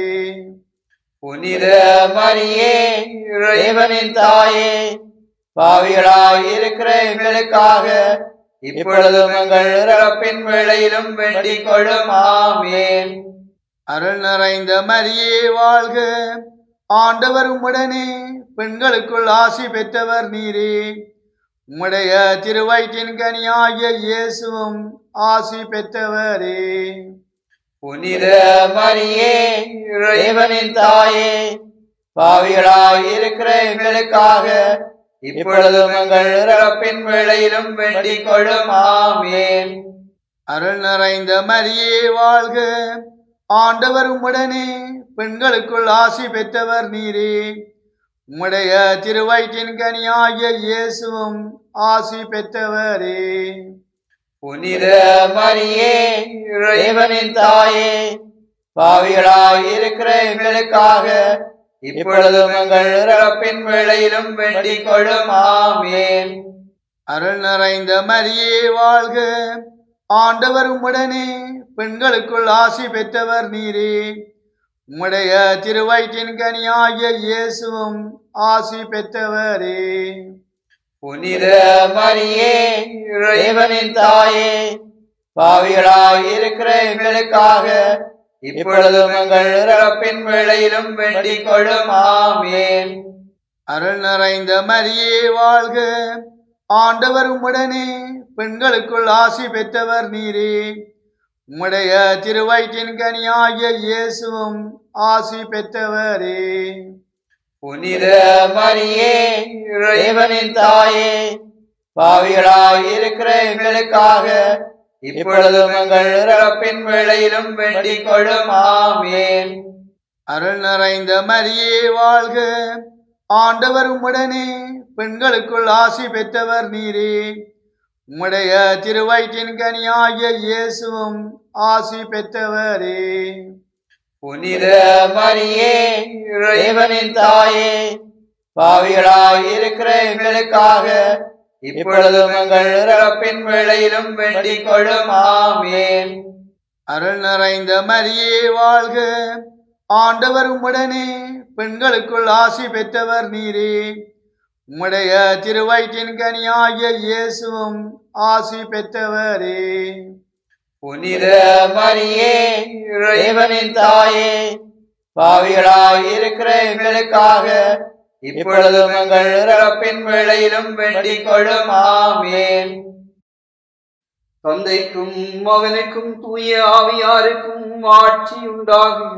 புனித மரியே இறைவனின் தாயே பாவிகளாய் இருக்கிற எங்களுக்காக இப்பொழுதும் எங்கள் இறப்பின் வேளையிலும் வேண்டிக் கொள்ளும் ஆமேன் அருள் நிறைந்த மரியே வாழ்க ஆண்டவர் உம்முடனே பெண்களுக்குள் ஆசி பெற்றவர் நீரே உம்முடைய திருவயிற்றின் கனியாகிய இயேசுவும் ஆசி பெற்றவரே புனித மரியே இறைவனின் தாயே பாவிகளாய் இருக்கிற எங்களுக்காக இப்பொழுதும் எங்கள் இறப்பின் வேளையிலும் வேண்டிக் கொள்ளும் ஆமேன் அருள் நிறைந்த மரியே வாழ்க ஆண்டவர் உம்முடனே பெண்களுக்குள் ஆசி பெற்றவர் நீரே உம்முடைய திருவயிற்றின் கனியாகிய இயேசுவும் ஆசி பெற்றவரே புனித மரியே இறைவனின் தாயே பாவிகளாய் இருக்கிற எங்களுக்காக இப்பொழுதும் எங்கள் இறப்பின் வேளையிலும் வேண்டிக் கொள்ளும் ஆமேன் அருள் நிறைந்த மரியே வாழ்க ஆண்டவர் உம்முடனே பெண்களுக்குள் ஆசி பெற்றவர் நீரே உம்முடைய திருவயிற்றின் கனியாகிய இயேசுவும் ஆசி பெற்றவரே புனித மரியே இறைவனின் தாயே பாவிகளாய் இருக்கிற எங்களுக்காக இப்பொழுதும் எங்கள் இறப்பின் வேளையிலும் வேண்டிக் கொள்ளும் ஆமேன் அருள் நிறைந்த மரியே வாழ்க ஆண்டவர் உம்முடனே பெண்களுக்குள் ஆசி பெற்றவர் நீரே உம்முடைய திருவயிற்றின் கனியாகிய இயேசுவும் ஆசி பெற்றவரே புனித மரியே இறைவனின் தாயே பாவிகளாய் இருக்கிற எங்களுக்காக இப்பொழுதும் எங்கள் இறப்பின் வேளையிலும் வேண்டிக் கொள்ளும் ஆமேன் அருள் நிறைந்த மரியே வாழ்க ஆண்டவர் உம்முடனே பெண்களுக்குள் ஆசி பெற்றவர் நீரே உம்முடைய திருவயிற்றின் கனியாகிய இயேசுவும் ஆசி பெற்றவரே புனித மரியே இறைவனின் தாயே பாவிகளாய் இருக்கிற எங்களுக்காக இப்பொழுதும் எங்கள் இறப்பின் வேளையிலும் வேண்டிக் கொள்ளும் ஆமேன் அருள் நிறைந்த மரியே வாழ்க ஆண்டவர் உம்முடனே பெண்களுக்குள் ஆசி பெற்றவர் நீரே உம்முடைய திருவயிற்றின் கனியாகிய இயேசுவும் ஆசி பெற்றவரே புனித மரியே இறைவனின் தாயே பாவிகளாய் இருக்கிற எங்களுக்காக இப்பொழுதும் எங்கள் இறப்பின் வேளையிலும் வேண்டிக் கொள்ளும் ஆமேன் தந்தைக்கும் மகனுக்கும் தூய ஆவியாருக்கும் ஆட்சி உண்டாகுக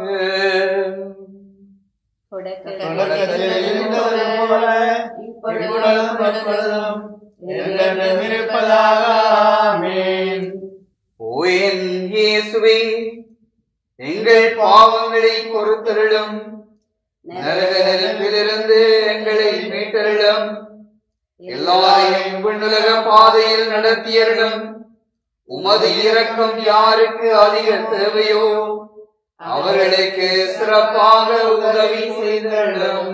தொடக்கத்தில் இருந்தது போல இப்பொழுதும் எப்பொழுதும் என்றென்றும் இருப்பதாக ஆமென். ஓயன் இயேசுவே எங்கள் பாவங்களை பொறுத்தருளும் நரக நெருப்பிலிருந்து எங்களை மீட்டருளும் எல்லாரையும் விண்ணுலக பாதையில் நடத்தியருளும் உமது இரக்கம் யாருக்கு அதிக தேவையோ அவர்களுக்கு சிறப்பாக உதவி செய்தருளும்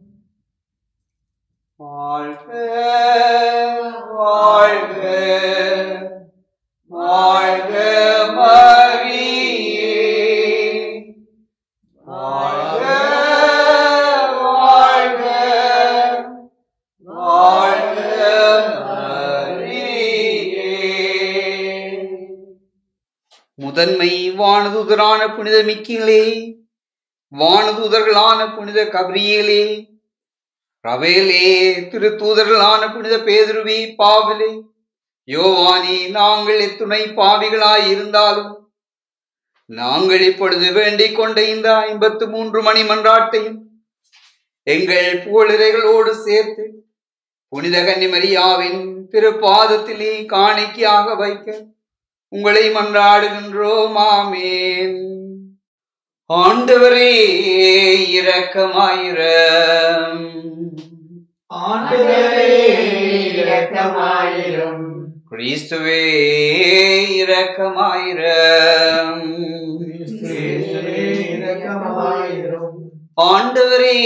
வாழ்க வாழ்க வாழ்க மரியே வாழ்க வாழ்க வாழ்க மரியே முதன்மை வானதூதரான புனித மிக்கிலே வானதூதர்களான புனித கபிரியேலே ரவேலே திருத்தூதர்களான புனித பேதுருவி பாவிலே யோவானி நாங்கள் எத்துணை பாவிகளாய் இருந்தாலும் நாங்கள் இப்பொழுது வேண்டிக் கொண்ட இந்த ஐம்பத்து மூன்று மணி மன்றாட்டையும் எங்கள் புகழிரைகளோடு சேர்த்து புனித கன்னிமரியாவின் திருப்பாதத்திலே காணிக்கையாக வைக்க உங்களை மன்றாடுகின்றோம் ஆமேன் ஆண்டவரே இரக்கமாயிரம் ஆண்டவரே இரக்கமாயிரும் கிறிஸ்துவே இரக்கமாயிரம் கிறிஸ்துவே இரக்கமாயிரும் ஆண்டவரே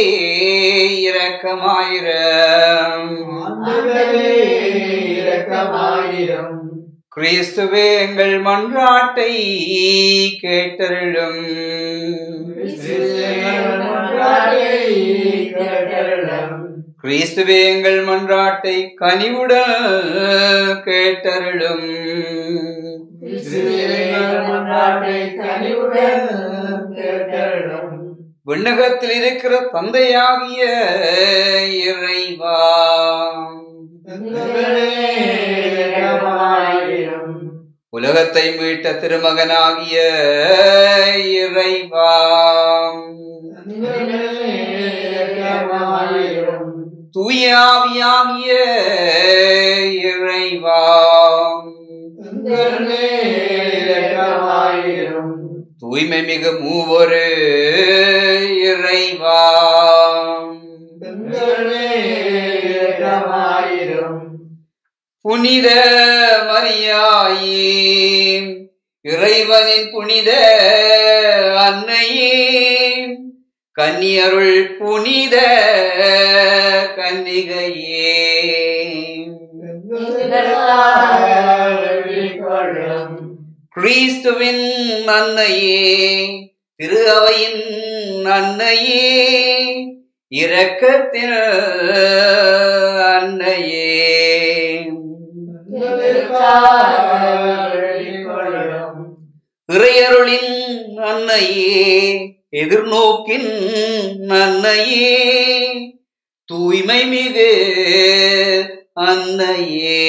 இரக்கமாயிரம் ஆண்டவரே இரக்கமாயிரும் கிறிஸ்துவே எங்கள் மன்றாட்டை கேட்டருளும் கிறிஸ்துவே மன்றாட்டை கேட்டருளும் கிறிஸ்துவே எங்கள் மன்றாட்டை கனிவுடன் கேட்டருளும் கிறிஸ்துவே மன்றாட்டை கனிவுடன் கேட்டருளும் விண்ணகத்தில் இருக்கிற தந்தையாகிய இறைவா எங்களே இரக்கமாயிரும் உலகத்தை மீட்ட திருமகனாகிய இறைவா எங்களே இரக்கமாயிரும் தூயாவியாகிய இறைவா எங்களே இரக்கமாயிரும் தூய்மை மிகு மூவரு இறைவா எங்களே இரக்கமாயிரும் புனித மரியாயே இறைவனின் புனித அன்னையே கன்னியருள் புனித கன்னிகையே எங்களுக்காக கிறிஸ்துவின் அன்னையே திரு அவையின் அன்னையே இரக்கத்தின் அன்னையே இறையருளின் அன்னையே எதிர்நோக்கின் அன்னையே தூய்மை மிகு அன்னையே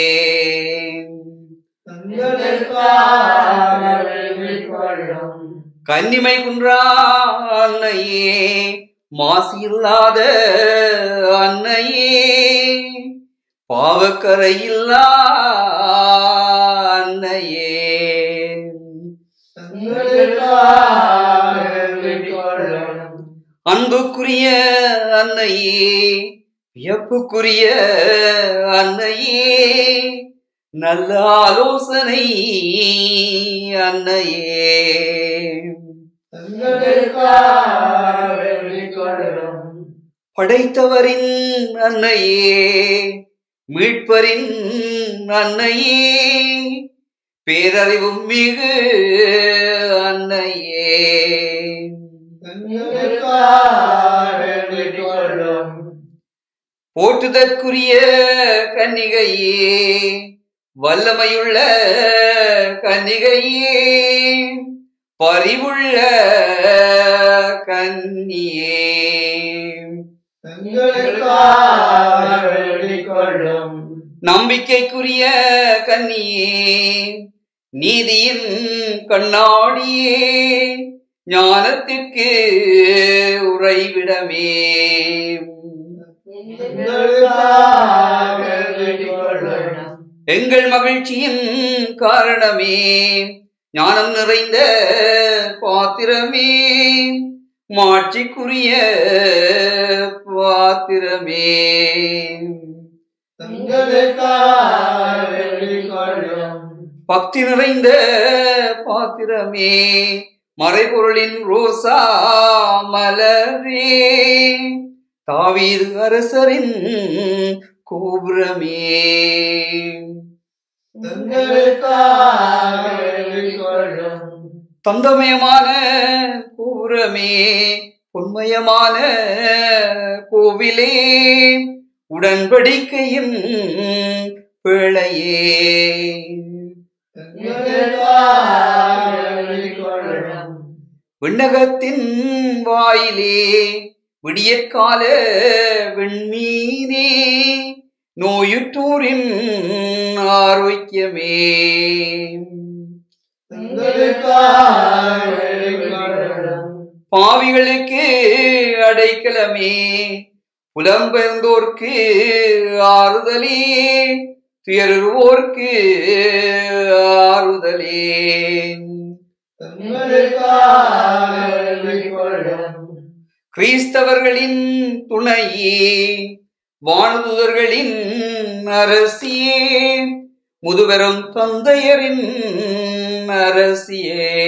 கன்னிமை குன்றா அன்னையே மாசு இல்லாத அன்னையே பாவக்கரை இல்லா அன்னையே அன்புக்குரிய அன்னையே வியப்புக்குரிய அன்னையே நல்ல ஆலோசனை அன்னையே படைத்தவரின் அன்னையே மீட்பரின் அன்னையே பேரறிவும் மிகு அன்னையே போற்றுதற்குரிய கன்னிகையே வல்லமையுள்ள கன்னிகையே பரிவுள்ள கன்னியே நம்பிக்கைக்குரிய கன்னியே நீதியின் கண்ணாடியே ஞானத்திற்கு உறைவிடமே எங்கள் மகிழ்ச்சியின் காரணமே ஞானம் நிறைந்த பாத்திரமே மாட்சிக்குரிய பாத்திரமே பக்தி நிறைந்த பாத்திரமே மறைபொருளின் ரோசா மலரே தாவீது அரசரின் கோபுரமே தந்தமயமான கோபுரமே உண்மயமான கோவிலே உடன்படிக்கையின் பிழையே விண்ணகத்தின் வாயிலே விடியற்கால விண்மீனே நோயுற்றோரின் ஆரோக்கியமே பாவிகளுக்கு அடைக்கலமே புலம்பெயர்ந்தோர்க்கு ஆறுதலே துயருவோர்க்கு ஆறுதலே கிறிஸ்தவர்களின் துணையே வானதுதர்களின் அரசியே முதுபெரும் தந்தையரின் அரசியே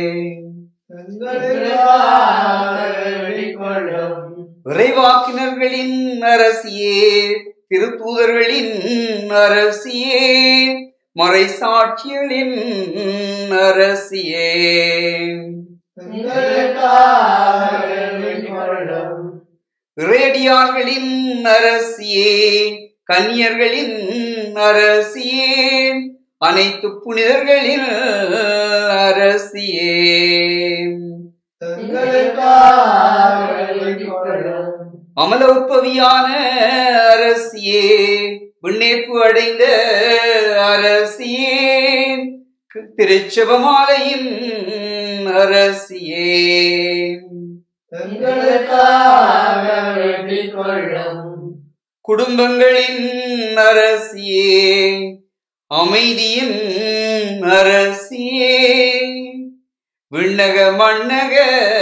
விரைவாக்கினர்களின் அரசியே திருத்தூதர்களின் அரசியே மறைசாட்சியலின் அரசியே இறையடியார்களின் அரசியே கன்னியர்களின் அரசியே அனைத்து புனிதர்களின் அரசியே அமல உற்பவியான அரசியே விண்ணேற்பு அடைந்த அரசியே திருச்செபமாலையின் அரசியே குடும்பங்களின் அரசியே அமைதியின் அரசியே விண்ணக மண்ணக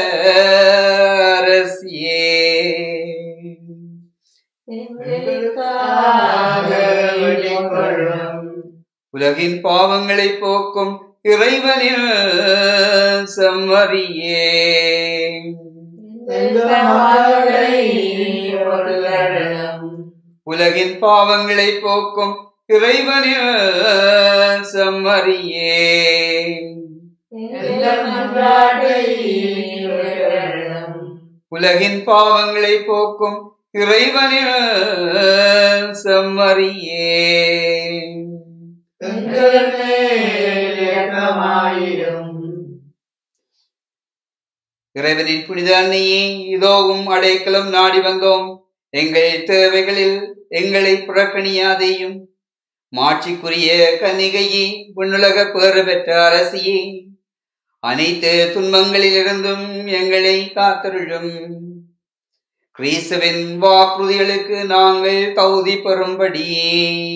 அரசியே உலகின் பாவங்களை போக்கும் இறைவனின் செம்மறியே உலகின் பாவங்களை போக்கும் இறைவனின் செம்மறியே உலகின் பாவங்களை போக்கும் இறைவனின் செம்மறியே இறைவனின் புனித அன்னையே இதோவும் அடைக்கலம் நாடி வந்தோம் எங்கள் தேவைகளில் எங்களை புறக்கணியாதேயும் மாட்சிக்குரிய கன்னிகையே விண்ணுலக பேறு பெற்ற அரசியே அனைத்து துன்பங்களிலிருந்தும் எங்களை காத்தருளும் கிறிஸ்துவின் வாக்குறுதிகளுக்கு நாங்கள் தகுதி பெறும்படியே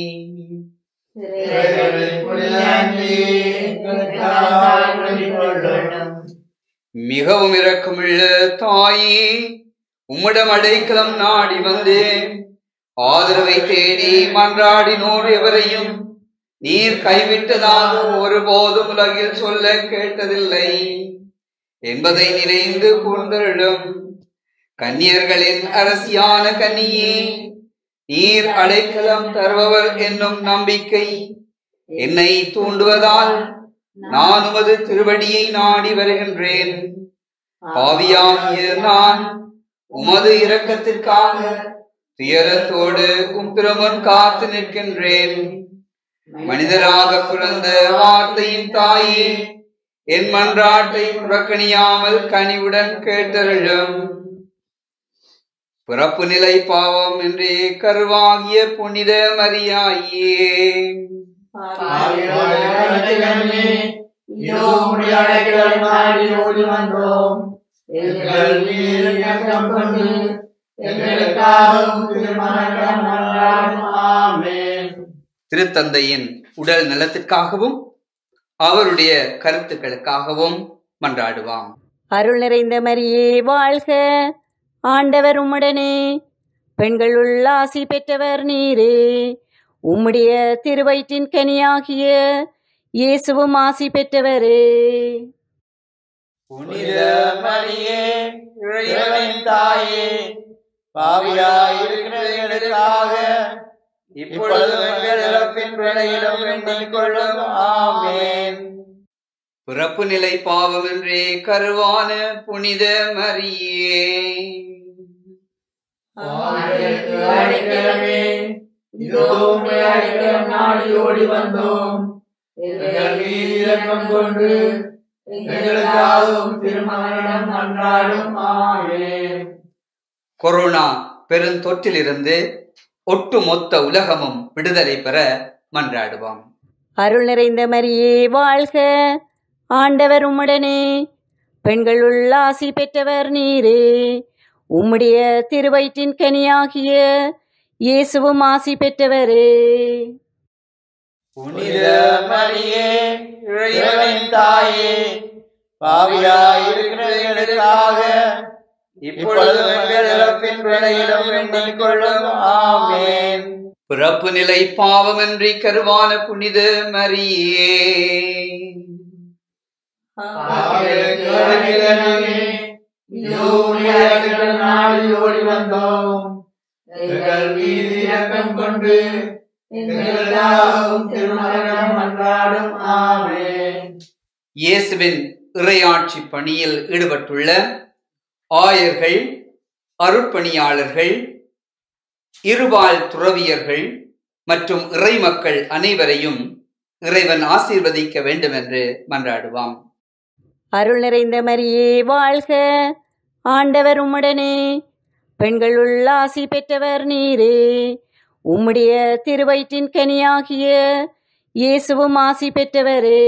மிகவும் இரக்கமுள்ள தாயே உம்மிடம் அடைக்கலம் நாடி வந்தேன் ஆதரவை தேடி மன்றாடினோர் எவரையும் நீர் கைவிட்டதாக ஒருபோதும் உலகில் சொல்ல கேட்டதில்லை என்பதை நினைந்து கூர்ந்தருளும் கன்னியர்களின் அரசியான கன்னியே நீர் அடைக்கலம் தருபவர் என்னும் நம்பிக்கை என்னை தூண்டுவதால் நான் உமது திருவடியை நாடி வருகின்றேன் பாவியாகிய நான் உமது இரக்கத்திற்காக துயரத்தோடு கும்பிரமன் காத்து நிற்கின்றேன் மனிதராக பிறந்த வார்த்தையின் தாயே என் மன்றாட்டை புறக்கணியாமல் கனிவுடன் கேட்டருளும் பிறப்பு நிலை பாவம் என்றே கருவாகிய புனித மரியாயே திருத்தந்தையின் உடல் நலத்திற்காகவும் அவருடைய கருத்துக்களுக்காகவும் மன்றாடுவாம் அருள் நிறைந்த மரியே வாழ்க ஆண்டவர் உம்முடனே பெண்களுள் ஆசி பெற்றவர் நீரே உம்முடைய திருவயிற்றின் கனியாகிய இயேசுவும் ஆசி பெற்றவரே புனித மரியே இறைவனின் தாயே பாவியாயிருக்கிற எங்களுக்காக இப்பொழுது எங்கள் இறப்பின் வேளையிலும் வேண்டிக் கொள்ளும் ஆமென் பிறப்பு நிலை பாவம் என்றே கருவான புனித மரியே ஆண்டவருக்கு அடைக்கலமே இதோ உம்மை அடைக்கலம் நாடி ஓடி வந்தோம் எங்கள் மீது இரக்கம் கொண்டு எங்களுக்காகவும் திருமகனிடம் அன்றாடும் ஆமென் கொரோனா பெருந்தொற்றிலிருந்து ஒட்டுமொத்த உலகமும் விடுதலை பெற மன்றாடுவாம் அருள் நிறைந்த மரியே வாழ்க ஆண்டவர் உம்முடனே பெண்களுள் ஆசி பெற்றவர் நீரே உம்முடைய திருவயிற்றின் கனியாகிய இயேசுவும் ஆசி பெற்றவரே புனித மரியே இறைவனின் தாயே பாவியாயிருக்கிற எங்களுக்காக இப்பொழுது எங்கள் இறப்பின் வேளையிலும் வேண்டிக் கொள்ளும் ஆமென் பிறப்பு நிலை பாவமின்றி கருவான புனித மரியே ஓடி வந்தோம் எங்கள் மீது இரக்கம் கொண்டு எங்களுக்காகவும் திருமணம் அன்றாடும் ஆமென் இயேசுவின் இறையாட்சி பணியில் ஈடுபட்டுள்ள ஆயர்கள் அருட்பணியாளர்கள் இருபால் துறவியர்கள் மற்றும் இறைமக்கள் அனைவரையும் இறைவன் ஆசீர்வதிக்க வேண்டும் என்று மன்றாடுவாம் அருள் நிறைந்த மரியே வாழ்க ஆண்டவர் உம்முடனே பெண்களுள் ஆசி பெற்றவர் நீரே உம்முடைய திருவயிற்றின் கனியாகிய இயேசுவும் ஆசி பெற்றவரே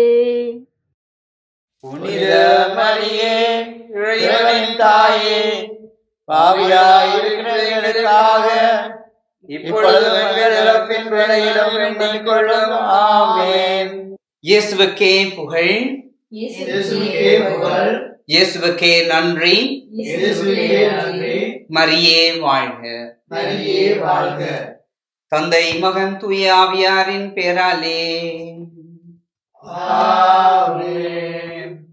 புனித மரியே இறைவனின் தாயே பாவியாயிருக்கிற எங்களுக்காக இப்பொழுது எங்கள் இறப்பின் வேளையிலும் வேண்டிக் கொள்ளும் ஆமென் இயேசுவுக்கே புகழ் இயேசுவே புகழ் இயேசுவுக்கே நன்றி இயேசுவே நன்றி மரியே வாழ்க மரியே வாழ்க தந்தை மகன் தூய ஆவியாரின் பேராலே ஆமென்